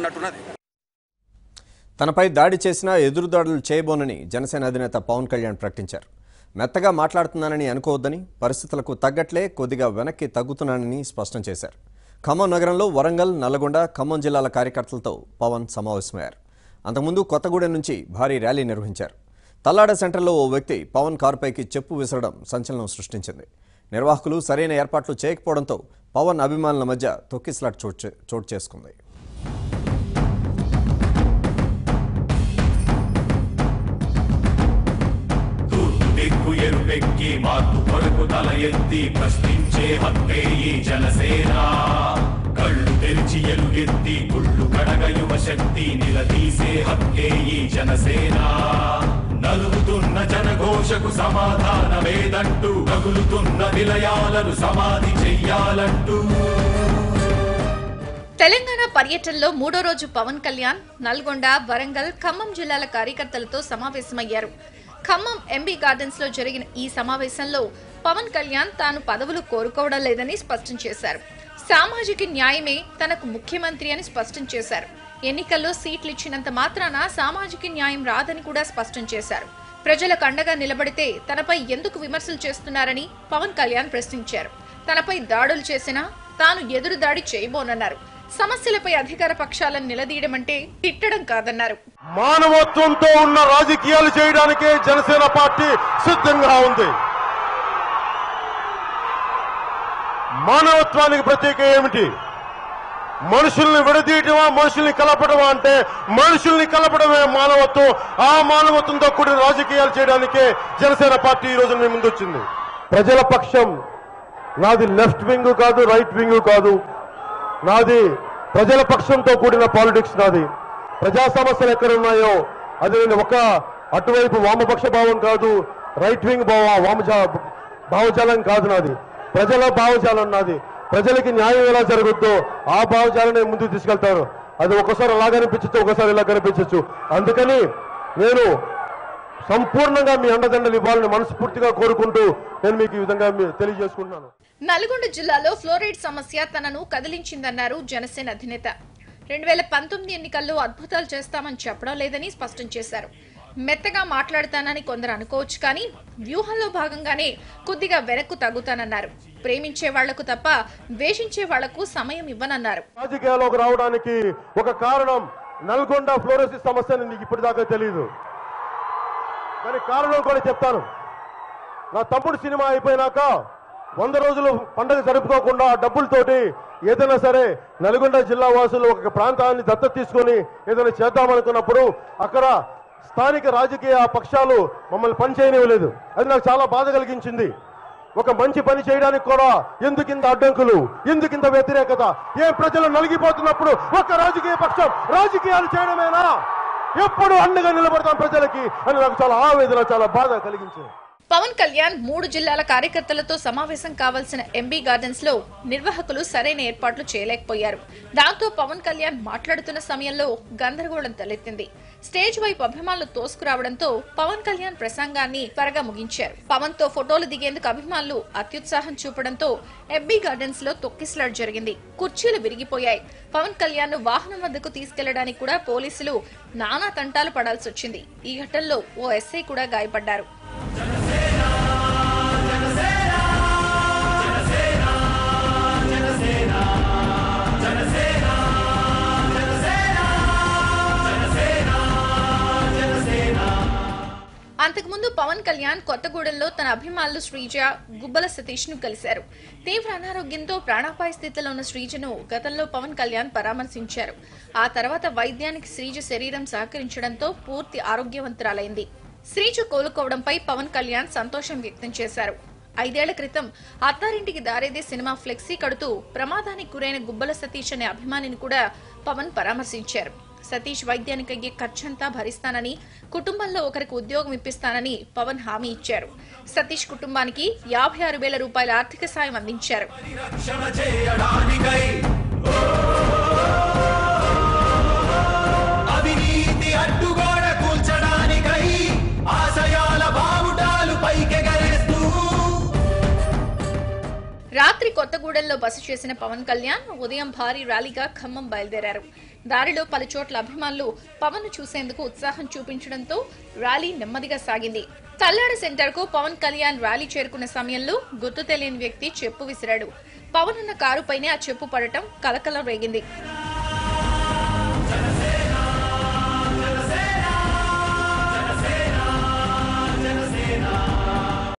ఉన్నట్టున్నది తనపై దాడి చేసినా ఎదురుదాడులు చేయబోనని జనసేన అధినేత పవన్ కళ్యాణ్ ప్రకటించారు మెత్తగా మాట్లాడుతున్నానని అనుకోవద్దని పరిస్థితులకు తగ్గట్లే కొద్దిగా వెనక్కి తగ్గుతున్నానని స్పష్టం చేశారు ఖమ్మం నగరంలో వరంగల్ నల్లగొండ ఖమ్మం జిల్లాల కార్యకర్తలతో పవన్ సమావేశమయ్యారు అంతకుముందు కొత్తగూడెం నుంచి భారీ ర్యాలీ నిర్వహించారు తల్లాడ సెంటర్లో ఓ వ్యక్తి పవన్ కారుపైకి చెప్పు విసరడం సంచలనం సృష్టించింది నిర్వాహకులు సరైన ఏర్పాట్లు చేయకపోవడంతో పవన్ అభిమానుల మధ్య తొక్కిసలాట్ చోటు చే- చోటు చేసుకుంది తూర్పు దిక్కు ఎరుపెక్కి మార్పు కొరకు తల ఎత్తి ప్రశ్నించే హక్కే ఈ జనసేన కళ్ళు తెరిచి ఎలుగెత్తి కుళ్ళు కడగ యువ శక్తి నిలదీసే హక్కే ఈ జనసేన నలుగుతున్న జనఘోషకు సమాధానమేదంటూ రగులుతున్న నిలయాలను సమాధి చెయ్యాలంటూ తెలంగాణ పర్యటనలో మూడో రోజు పవన్ కళ్యాణ్ నల్గొండ వరంగల్ ఖమ్మం జిల్లాల కార్యకర్తలతో సమావేశమయ్యారు ఖమ్మం ఎంబీ గార్డెన్స్ లో జరిగిన ఈ సమావేశంలో పవన్ కళ్యాణ్ తాను పదవులు కోరుకోవడం లేదని స్పష్టం చేశారు సామాజిక న్యాయమే తనకు ముఖ్యమంత్రి అని స్పష్టం చేశారు ఎన్నికల్లో సీట్లు ఇచ్చినంత మాత్రాన సామాజిక న్యాయం రాదని కూడా స్పష్టం చేశారు ప్రజలకు అండగా నిలబడితే తనపై ఎందుకు విమర్శలు చేస్తున్నారని పవన్ కళ్యాణ్ ప్రశ్నించారు తనపై దాడులు చేసినా తాను ఎదురు దాడి చేయబోనన్నారు సమస్యలపై అధికార పక్షాలను నిలదీయడం అంటే తిట్టడం కాదన్నారు మానవత్వంతో ఉన్న రాజకీయాలు చేయడానికే జనసేన పార్టీ సిద్ధంగా ఉంది మానవత్వానికి ప్రత్యేక ఏమిటి మనుషుల్ని విడదీయటమా మనుషుల్ని కలపడమా అంటే మనుషుల్ని కలపడమే మానవత్వం ఆ మానవత్వంతో కూడిన రాజకీయాలు చేయడానికే జనసేన పార్టీ ఈ రోజు మీ ముందొచ్చింది ప్రజల పక్షం నాది లెఫ్ట్ వింగ్ కాదు రైట్ వింగ్ కాదు నాది ప్రజల పక్షంతో కూడిన పాలిటిక్స్ నాది ప్రజా సమస్యలు ఎక్కడ ఉన్నాయో అది నేను ఒక అటువైపు వామపక్ష భావం కాదు రైట్ వింగ్ భావ వామజా భావజాలం కాదు నాది ప్రజల భావజాలం నాది ప్రజలకి న్యాయం ఎలా జరుగుద్దో ఆ భావజాలనే ముందుకు తీసుకెళ్తారు అది ఒకసారి అలా కనిపించచ్చు ఒకసారి ఇలా కనిపించచ్చు అందుకని నేను సంపూర్ణంగా మీ అండదండలు ఇవ్వాలని మనస్ఫూర్తిగా కోరుకుంటూ నేను మీకు ఈ విధంగా మీ- తెలియజేసుకుంటున్నాను నల్గొండ జిల్లాలో ఫ్లోరైడ్ సమస్య తనను కదిలించిందన్నారు జనసేన అధినేత రెండు వేల పంతొమ్మిది ఎన్నికల్లో అద్భుతాలు చేస్తామని చెప్పడం లేదని స్పష్టం చేశారు మెత్తగా మాట్లాడతానని కొందరు అనుకోవచ్చు కానీ వ్యూహంలో భాగంగానే కొద్దిగా వెనక్కు తగ్గుతానన్నారు ప్రేమించే వాళ్లకు తప్ప ద్వేషించే వాళ్లకు సమయం ఇవ్వనన్నారు రాజకీయాల్లోకి రావడానికి ఒక కారణం నల్గొండ ఫ్లోరోసిస్ సమస్య అని నీకు ఇప్పటిదాకా తెలియదు దానికి కారణం కూడా చెప్తాను నా తమ్ముడు సినిమా అయిపోయినాక వంద రోజులు పండగ జరుపుకోకుండా ఆ డబ్బులతోటి ఏదైనా సరే నల్గొండ జిల్లా వాసులు ఒక ప్రాంతాన్ని దత్తత తీసుకొని ఏదైనా చేద్దామనుకున్నప్పుడు అక్కడ స్థానిక రాజకీయ పక్షాలు మమ్మల్ని పని చేయనివ్వలేదు అది నాకు చాలా బాధ కలిగించింది ఒక మంచి పని చేయడానికి కూడా ఎందుకింత అడ్డంకులు ఎందుకింత వ్యతిరేకత ఏ ప్రజలు నలిగిపోతున్నప్పుడు ఒక రాజకీయ పక్షం రాజకీయాలు చేయడమేనా ఎప్పుడు అండగా నిలబడతాం ప్రజలకి అని నాకు చాలా ఆవేదన చాలా బాధ కలిగించింది పవన్ కళ్యాణ్ మూడు జిల్లాల కార్యకర్తలతో సమావేశం కావాల్సిన ఎంబీ గార్డెన్స్ లో నిర్వాహకులు సరైన ఏర్పాట్లు చేయలేకపోయారు దాంతో పవన్ కళ్యాణ్ మాట్లాడుతున్న సమయంలో గందరగోళం తలెత్తింది స్టేజ్ వైపు అభిమానులు తోసుకురావడంతో పవన్ కళ్యాణ్ ప్రసంగాన్ని త్వరగా ముగించారు పవన్ తో ఫోటోలు దిగేందుకు అభిమానులు అత్యుత్సాహం చూపడంతో ఎంబీ గార్డెన్స్ లో తొక్కిసలాట్ జరిగింది కుర్చీలు విరిగిపోయాయి పవన్ కళ్యాణ్ ను వాహనం వద్దకు తీసుకెళ్లడానికి కూడా పోలీసులు నానా తంటాలు పడాల్సి వచ్చింది ఈ ఘటనలో ఓ ఎస్ఐ కూడా గాయపడ్డారు అంతకుముందు పవన్ కళ్యాణ్ కొత్తగూడెంలో తన అభిమానులు శ్రీజ గుబ్బల సతీష్ ను కలిశారు తీవ్ర అనారోగ్యంతో ప్రాణాపాయ స్థితిలో ఉన్న శ్రీజను గతంలో పవన్ కళ్యాణ్ పరామర్శించారు ఆ తర్వాత వైద్యానికి శ్రీజ శరీరం సహకరించడంతో పూర్తి ఆరోగ్యవంతురాలైంది శ్రీజ కోలుకోవడంపై పవన్ కళ్యాణ్ సంతోషం వ్యక్తం చేశారు ఐదేళ్ల క్రితం అత్తారింటికి దారేదే సినిమా ఫ్లెక్సీ కడుతూ ప్రమాదానికి గురైన గుబ్బల సతీష్ అనే అభిమానిని కూడా పవన్ పరామర్శించారు సతీష్ వైద్యానికి అయ్యే ఖర్చంతా భరిస్తానని కుటుంబంలో ఒకరికి ఉద్యోగం ఇప్పిస్తానని పవన్ హామీ ఇచ్చారు సతీష్ కుటుంబానికి యాభై ఆరు వేల రూపాయల ఆర్థిక సాయం అందించారు రక్షణ చేయడానికై ఓ, అవినీతి అడ్డుగోడ కూల్చడానికై ఆశయాల బావుటాలు పైకెగరేస్తూ రాత్రి కొత్తగూడెంలో బస చేసిన పవన్ కళ్యాణ్ ఉదయం భారీ ర్యాలీగా ఖమ్మం బయలుదేరారు దారిలో పలు చోట్ల అభిమానులు పవన్ ను చూసేందుకు ఉత్సాహం చూపించడంతో ర్యాలీ నెమ్మదిగా సాగింది తల్లాడ సెంటర్ కు పవన్ కళ్యాణ్ ర్యాలీ చేరుకున్న సమయంలో గుర్తు తెలియని వ్యక్తి చెప్పు విసిరాడు పవన్ ఉన్న కారుపైనే ఆ చెప్పు పడటం కలకలం రేగింది